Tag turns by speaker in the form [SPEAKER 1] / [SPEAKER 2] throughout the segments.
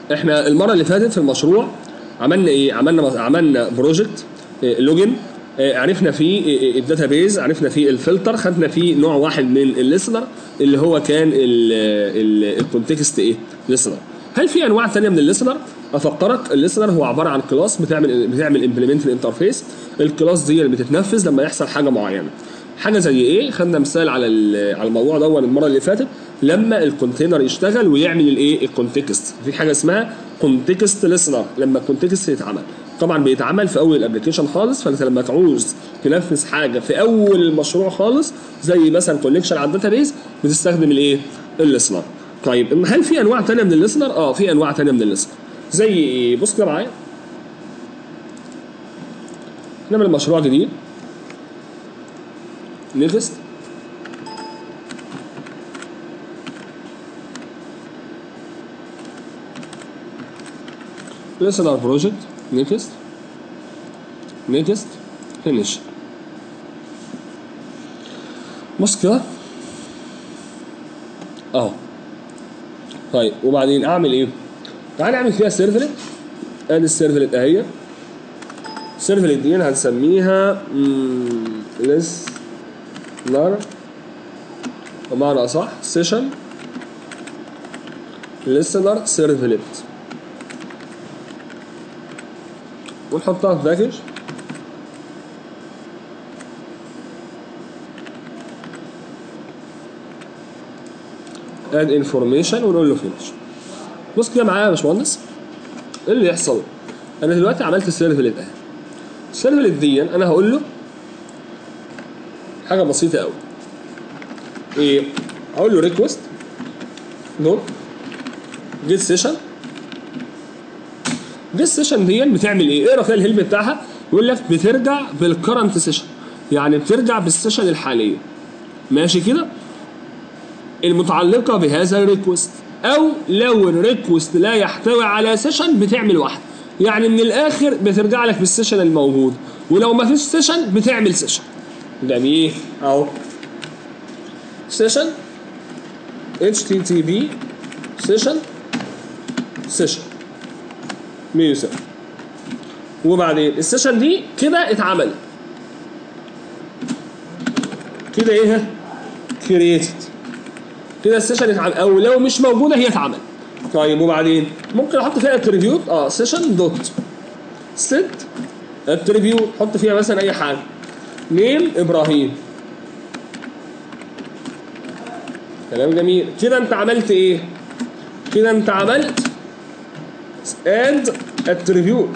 [SPEAKER 1] احنا المره اللي فاتت في المشروع عملنا ايه عملنا عملنا بروجكت لوجن عرفنا فيه الداتابيز عرفنا فيه الفلتر خدنا فيه نوع واحد من الليسنر اللي هو كان الكونتكست ايه ليسنر هل في انواع ثانيه من الليسنر افكرك الليسنر هو عباره عن كلاس بتعمل بتعمل امبلمنت الانترفيس الكلاس دي اللي بتتنفذ لما يحصل حاجه معينه حاجه زي ايه خدنا مثال على على الموضوع ده المره اللي فاتت لما الكونتينر يشتغل ويعمل الايه الكونتكست في حاجه اسمها كونتكست ليسنر لما الكونتكست يتعمل طبعا بيتعمل في اول الابلكيشن خالص فانت لما تعوز تنفذ حاجه في اول المشروع خالص زي مثلا كونكشن على الداتابيز بتستخدم الايه الليسنر طيب هل في انواع ثانيه من الليسنر اه في انواع ثانيه من الليسنر زي ايه بص كده معايا نعمل مشروع جديد نيكست listener project next next finish بص كده اهو طيب وبعدين اعمل ايه تعالى نعمل فيها سيرفلت ادي السيرفلت اهي السيرفلت دي هنسميها لس نار بمعنى اصح سيشن listener سيرفلت ونحطها في باكج اد انفورميشن ونقول له فينش بص كده معايا يا باشمهندس ايه اللي يحصل انا دلوقتي عملت السيرفلت اهي السيرفلت دي انا هقول له حاجه بسيطه قوي ايه هقول له ريكوست دوت جيت سيشن دي السيشن دي بتعمل ايه؟ اقرا فيها الهيلب بتاعها يقول لك بترجع بالكرنت سيشن يعني بترجع بالسيشن الحاليه ماشي كده؟ المتعلقه بهذا الريكوست او لو الريكوست لا يحتوي على سيشن بتعمل واحده يعني من الاخر بترجع لك بالسيشن الموجود ولو ما فيش سيشن بتعمل سيشن جميل اهو سيشن HTTP سيشن سيشن 107 وبعدين السيشن دي كده اتعمل كده ايه كرييتد كده السيشن اتعمل او لو مش موجوده هي اتعمل طيب وبعدين ممكن احط فيها اتريبيوت اه سيشن دوت ست اتريبيوت حط فيها مثلا اي حاجه نيم ابراهيم كلام جميل كده انت عملت ايه كده انت عملت and attribute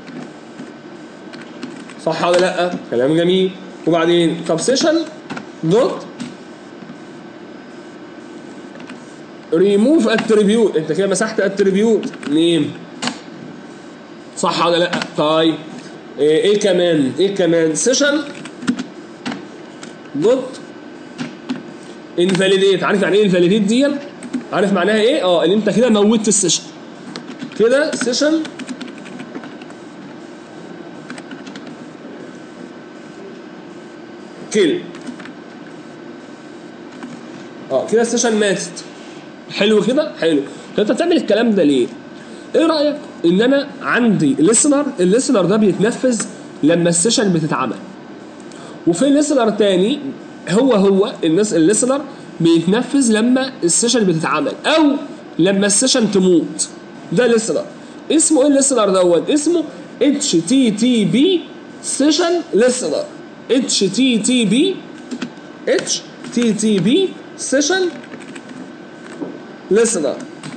[SPEAKER 1] صح ولا لا كلام جميل وبعدين طب سيشن دوت ريموف اتريبيوت انت كده مسحت اتريبيوت نيم صح ولا لا طيب ايه, ايه كمان ايه كمان سيشن دوت انفاليديت عارف يعني ايه انفاليديت دي عارف معناها ايه اه ان انت كده موتت السيشن كده سيشن كيل اه كده السيشن ماتت حلو كده حلو طب انت بتعمل الكلام ده ليه ايه رايك ان انا عندي ليسنر الليسنر ده بيتنفذ لما السيشن بتتعمل وفي ليسنر تاني هو هو الناس الليسنر بيتنفذ لما السيشن بتتعمل او لما السيشن تموت ده ليسنر اسمه ايه الليسنر دوت اسمه اتش تي تي بي سيشن ليسنر اتش تي تي بي اتش تي تي بي سيشن ليسنر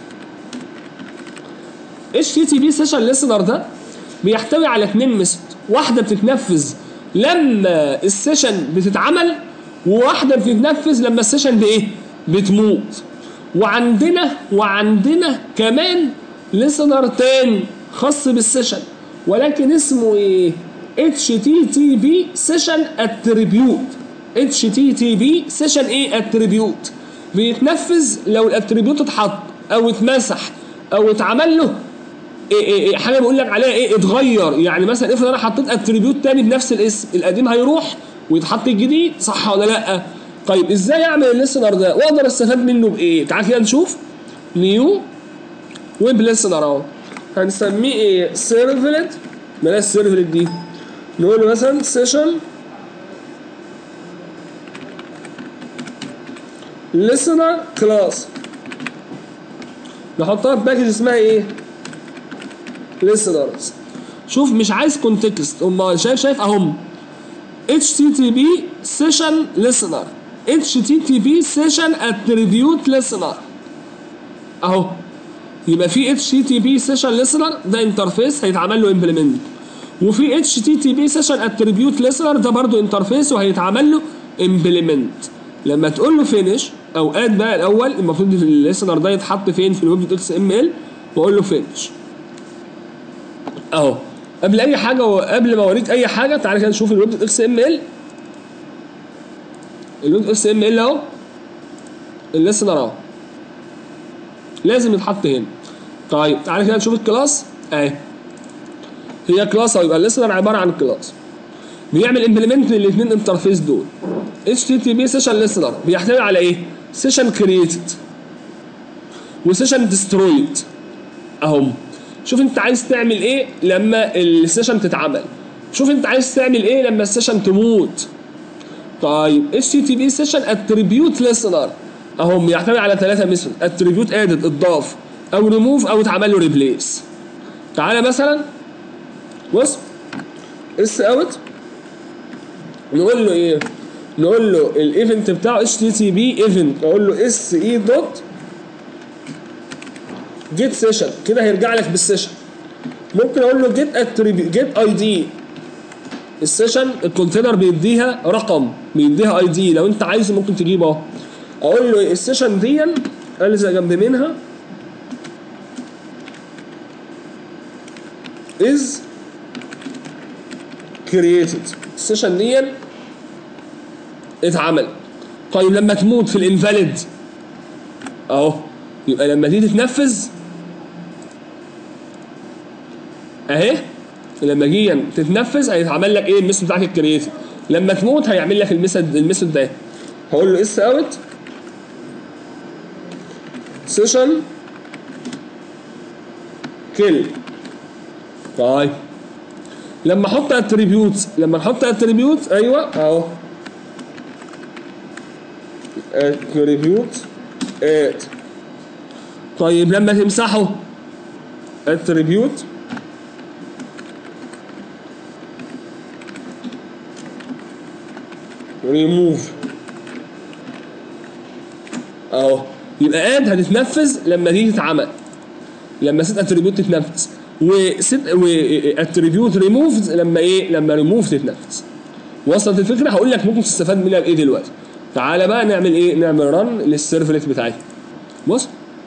[SPEAKER 1] اتش تي تي بي سيشن ليسنر ده بيحتوي على اتنين ميثود واحده بتتنفذ لما السيشن بتتعمل وواحده بتتنفذ لما السيشن بايه بتموت وعندنا وعندنا كمان ليسنر تاني خاص بالسيشن ولكن اسمه ايه اتش تي تي بي سيشن اتريبيوت اتش تي تي بي سيشن ايه اتريبيوت بيتنفذ لو الاتريبيوت اتحط او اتمسح او اتعمل له إيه إيه إيه حاجه بيقول لك عليها ايه اتغير يعني مثلا افرض انا حطيت اتريبيوت تاني بنفس الاسم القديم هيروح ويتحط الجديد صح ولا لا طيب ازاي اعمل الليسنر ده واقدر استفاد منه بايه تعال كده نشوف نيو ويب ليسنر اهو هنسميه ايه سيرفلت بلاش سيرفلت دي نقول له مثلا سيشن listener كلاس نحطها في باكج اسمها ايه listeners شوف مش عايز كونتكست امال شايف شايف اهم HTTP session listener HTTP session attribute listener اهو يبقى في HTTP session listener ده انترفيس هيتعمل له implement وفي HTTP session attribute listener ده برضو انترفيس وهيتعمل له implement لما تقول له finish او اد بقى الاول المفروض الليسنر ده يتحط فين في الويب دوت اس ام ال واقول له finish اهو قبل اي حاجه وقبل ما اوريك اي حاجه تعالى كده نشوف الويب دوت اس ام ال الويب دوت اس ام ال اهو الليسنر اهو لازم يتحط هنا طيب تعالى كده نشوف الكلاس اهي هي كلاس اهو يبقى الليسنر عباره عن كلاس بيعمل امبلمنت للاثنين انترفيس دول HTTP سيشن ليسنر بيحتوي على ايه؟ سيشن كرييتد وسيشن ديسترويد اهم شوف انت عايز تعمل ايه لما السيشن تتعمل شوف انت عايز تعمل ايه لما السيشن تموت طيب HTTP سيشن اتريبيوت ليسنر اهم يحتوي على ثلاثه ميثود اتريبيوت ادد اضاف او ريموف او اتعمل له ريبليس تعالى مثلا بص اس اوت نقول له ايه نقول له الايفنت بتاعه اتش تي تي بي ايفنت اقول له اس اي دوت جيت سيشن كده هيرجع لك بالسيشن ممكن اقول له جيت اتريبيوت جيت اي دي السيشن الكونتينر بيديها رقم بيديها اي دي لو انت عايزه ممكن تجيبه اهو اقول له السيشن دي الزق جنب منها is created السيشن دي اتعمل طيب لما تموت في الانفاليد اهو يبقى لما دي تتنفذ اهي لما جي تتنفذ هيتعمل لك ايه الميثود بتاعك الكرييتيف لما تموت هيعمل لك الميثود الميثود ده هقول له اس اوت سيشن كيل طيب لما احط اتريبيوت لما نحط اتريبيوت ايوه اهو اتريبيوت ات طيب لما تمسحه اتريبيوت ريموف اهو يبقى اد هتتنفذ لما دي تتعمل لما ست اتريبيوت تتنفذ وست واتريبيوت ريموف لما ايه لما ريموف تتنفذ وصلت الفكره هقول لك ممكن تستفاد منها بايه دلوقتي تعالى بقى نعمل ايه نعمل رن للسيرفلت بتاعتي بص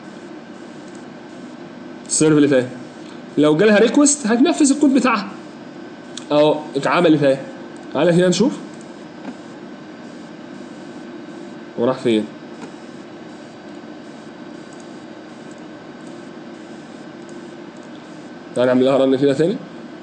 [SPEAKER 1] السيرفلت اهي لو جالها ريكوست هتنفذ الكود بتاعها اهو اتعملت اهي تعالى هنا نشوف وراح فين تعالى نعمل لها رن كده تاني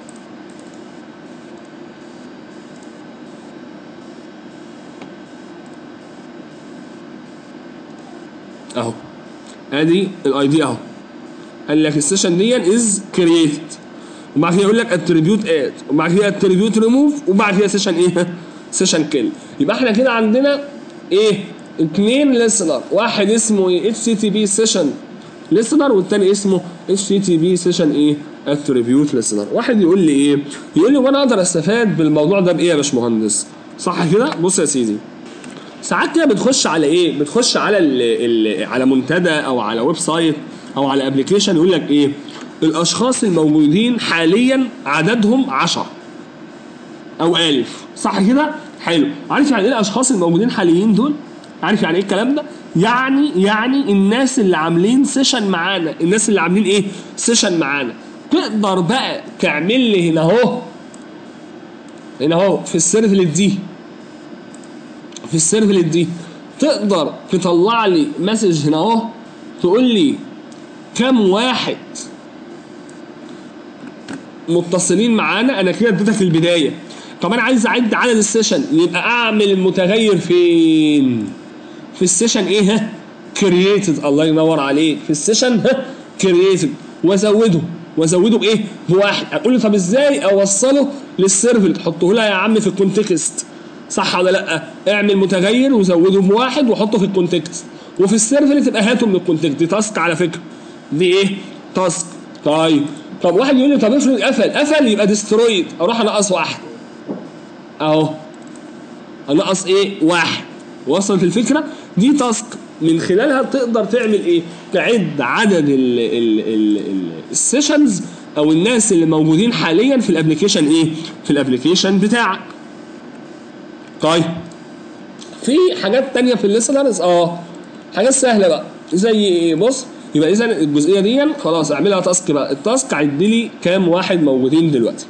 [SPEAKER 1] اهو ادي الاي دي اهو قال لك السيشن دي از كرييتد وبعد كده يقول لك اتريبيوت اد وبعد كده اتريبيوت ريموف وبعد كده سيشن ايه سيشن كيل يبقى احنا كده عندنا ايه اثنين ليسنر واحد اسمه ايه اتش تي تي بي سيشن ليسنر والتاني اسمه اتش تي تي بي سيشن ايه اتريبيوت ليسنر واحد يقول لي ايه يقول لي وانا اقدر استفاد بالموضوع ده بايه يا باشمهندس صح كده بص يا سيدي ساعات كده بتخش على ايه بتخش على ال ال على منتدى او على ويب سايت او على ابلكيشن يقول لك ايه الاشخاص الموجودين حاليا عددهم 10 او 1000 صح كده حلو عارف يعني ايه الاشخاص الموجودين حاليين دول عارف يعني ايه الكلام ده يعني يعني الناس اللي عاملين سيشن معانا الناس اللي عاملين ايه سيشن معانا تقدر بقى تعمل لي هنا اهو هنا اهو في السيرفلت دي في السيرفلت دي تقدر تطلع لي مسج هنا اهو تقول لي كم واحد متصلين معانا انا كده اديتك البدايه طب انا عايز اعد عدد السيشن يبقى اعمل المتغير فين في السيشن ايه ها كرييتد الله ينور عليك في السيشن ها كرييتد وازوده وازوده بايه؟ بواحد هتقول لي طب ازاي اوصله للسيرفر تحطه لها يا عم في الكونتكست صح ولا لا؟ اعمل متغير وزوده بواحد وحطه في الكونتكست وفي السيرفر تبقى هاته من الكونتكست دي تاسك على فكره دي ايه؟ تاسك طيب طب واحد يقول لي طب افرض قفل قفل يبقى ديسترويد اروح انقص واحد اهو انقص ايه؟ واحد وصلت الفكره؟ دي تاسك من خلالها تقدر تعمل ايه؟ تعد عدد ال ال ال ال السيشنز او الناس اللي موجودين حاليا في الابلكيشن ايه؟ في الابلكيشن بتاعك. طيب في حاجات تانية في الليسنرز اه حاجات سهله بقى زي ايه؟ بص يبقى اذا الجزئيه دي خلاص اعملها تاسك بقى التاسك عد لي كام واحد موجودين دلوقتي.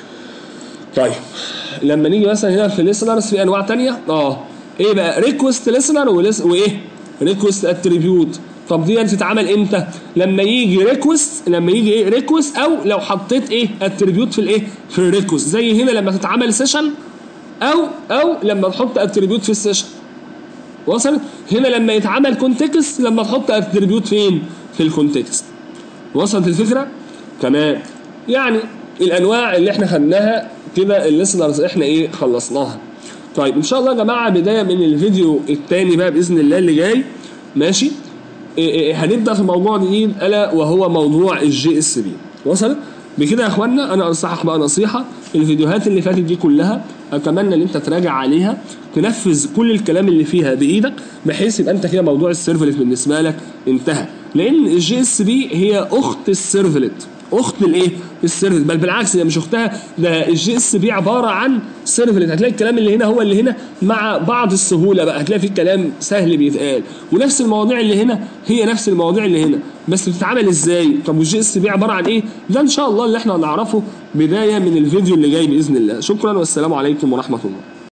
[SPEAKER 1] طيب لما نيجي مثلا هنا في الليسنرز في انواع تانية اه ايه بقى ريكوست ليسنر وايه ريكوست اتريبيوت طب دي تتعمل امتى لما يجي ريكوست لما يجي ايه ريكوست او لو حطيت ايه اتريبيوت في الايه في الريكوست زي هنا لما تتعمل سيشن او او لما تحط اتريبيوت في السيشن وصل هنا لما يتعمل كونتكست لما تحط اتريبيوت فين في الكونتكست وصلت الفكره تمام يعني الانواع اللي احنا خدناها كده الليسنرز احنا ايه خلصناها طيب ان شاء الله يا جماعه بدايه من الفيديو الثاني بقى باذن الله اللي جاي ماشي إيه إيه هنبدا في موضوع جديد الا وهو موضوع الجي اس بي وصل بكده يا اخوانا انا انصحك بقى نصيحه الفيديوهات اللي فاتت دي كلها اتمنى ان انت تراجع عليها تنفذ كل الكلام اللي فيها بايدك بحيث يبقى انت كده موضوع السيرفلت بالنسبه لك انتهى لان الجي اس بي هي اخت السيرفلت اخت الايه؟ السيرفلت بل بالعكس هي مش اختها ده الجي اس بي عباره عن سيرفلت هتلاقي الكلام اللي هنا هو اللي هنا مع بعض السهوله بقى هتلاقي في كلام سهل بيتقال ونفس المواضيع اللي هنا هي نفس المواضيع اللي هنا بس بتتعمل ازاي؟ طب والجي اس بي عباره عن ايه؟ ده ان شاء الله اللي احنا هنعرفه بدايه من الفيديو اللي جاي باذن الله شكرا والسلام عليكم ورحمه الله